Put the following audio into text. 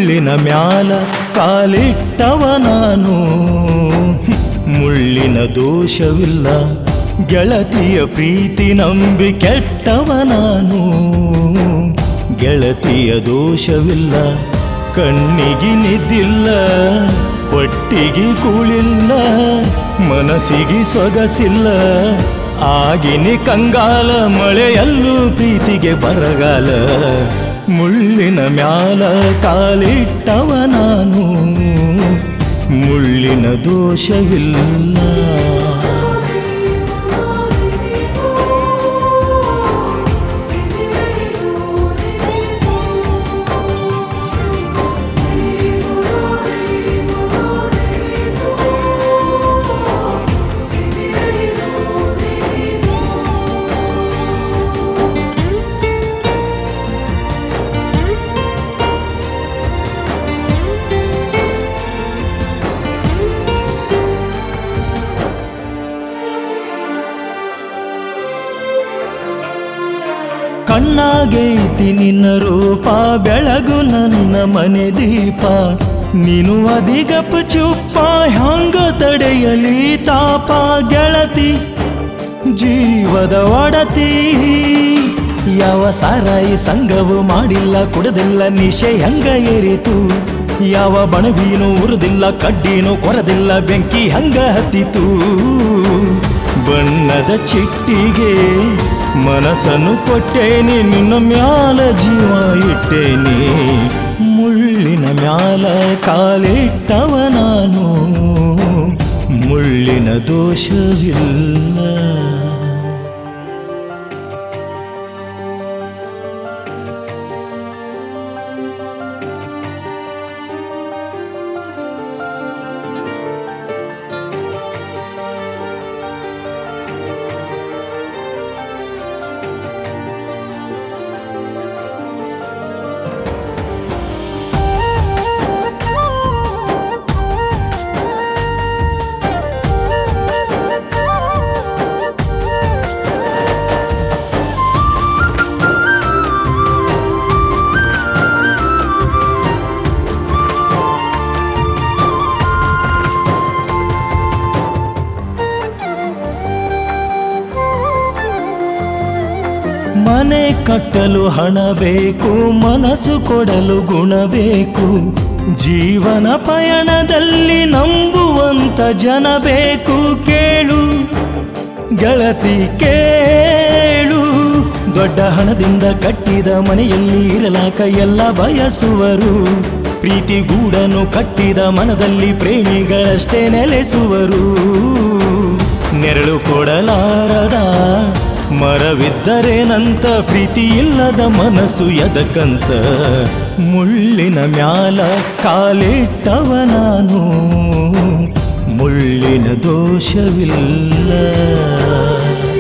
ಮುಳ್ಳಿನ ಮ್ಯಾಲ ಕಾಲಿಟ್ಟವ ನಾನು ಮುಳ್ಳಿನ ದೋಷವಿಲ್ಲ ಗೆಳತಿಯ ಪ್ರೀತಿ ನಂಬಿ ಕೆಟ್ಟವ ನಾನು ಗೆಳತಿಯ ದೋಷವಿಲ್ಲ ಕಣ್ಣಿಗೆ ನಿದ್ದಿಲ್ಲ ಹೊಟ್ಟಿಗೆ ಕೂಳಿಲ್ಲ ಮನಸ್ಸಿಗೆ ಸೊಗಸಿಲ್ಲ ಆಗಿನಿ ಕಂಗಾಲ ಮಳೆಯಲ್ಲೂ ಪ್ರೀತಿಗೆ ಬರಗಾಲ ಮುಳ್ಳಿನ ಮ್ಯಾಲ ಕಾಲಿಟ್ಟವ ನಾನು ಮುಳ್ಳಿನ ದೋಷವಿಲ್ಲ ಕಣ್ಣಾಗೈತಿ ನಿನ್ನ ರೂಪ ಬೆಳಗು ನನ್ನ ಮನೆ ದೀಪ ನೀನು ಅದಿಗಪ್ಪ ಚುಪ್ಪ ಹ್ಯಾಂಗ ತಡೆಯಲಿ ತಾಪ ಗೆಳತಿ ಜೀವದ ಒಡತಿ ಯಾವ ಸಾರಾಯಿ ಸಂಘವು ಮಾಡಿಲ್ಲ ಕುಡದಿಲ್ಲ ನಿಶೆ ಹಂಗ ಏರಿತು ಯಾವ ಬಣವೀನು ಉರಿದಿಲ್ಲ ಕಡ್ಡಿನೂ ಕೊರದಿಲ್ಲ ಬೆಂಕಿ ಹಂಗ ಹತ್ತಿತು ಬಣ್ಣದ ಚಿಟ್ಟಿಗೆ ಮನಸ್ಸನ್ನು ಕೊಟ್ಟೇನಿ ನಿನ್ನ ಮ್ಯಾಲ ಜೀವ ಇಟ್ಟೇನಿ ಮುಳ್ಳಿನ ಮ್ಯಾಲ ಕಾಲಿಟ್ಟವ ನಾನು ಮುಳ್ಳಿನ ದೋಷವಿಲ್ಲ ಮನೆ ಕಟ್ಟಲು ಹಣ ಬೇಕು ಮನಸ್ಸು ಕೊಡಲು ಗುಣ ಬೇಕು ಜೀವನ ಪಯಣದಲ್ಲಿ ನಂಬುವಂತ ಜನ ಬೇಕು ಕೇಳು ಗೆಳತಿ ಕೇಳು ದೊಡ್ಡ ಹಣದಿಂದ ಕಟ್ಟಿದ ಮನೆಯಲ್ಲಿ ಇರಲಾಕ ಎಲ್ಲ ಬಯಸುವರು ಪ್ರೀತಿ ಗೂಡನ್ನು ಕಟ್ಟಿದ ಮನದಲ್ಲಿ ಪ್ರೇಮಿಗಳಷ್ಟೇ ನೆಲೆಸುವರು ನೆರಳು ಕೊಡಲಾರದ ಮರವಿದ್ದರೇನಂತ ಪ್ರೀತಿ ಇಲ್ಲದ ಮನಸ್ಸು ಎದಕ್ಕಂತ ಮುಳ್ಳಿನ ಮ್ಯಾಲ ಕಾಲಿಟ್ಟವ ನಾನು ಮುಳ್ಳಿನ ದೋಷವಿಲ್ಲ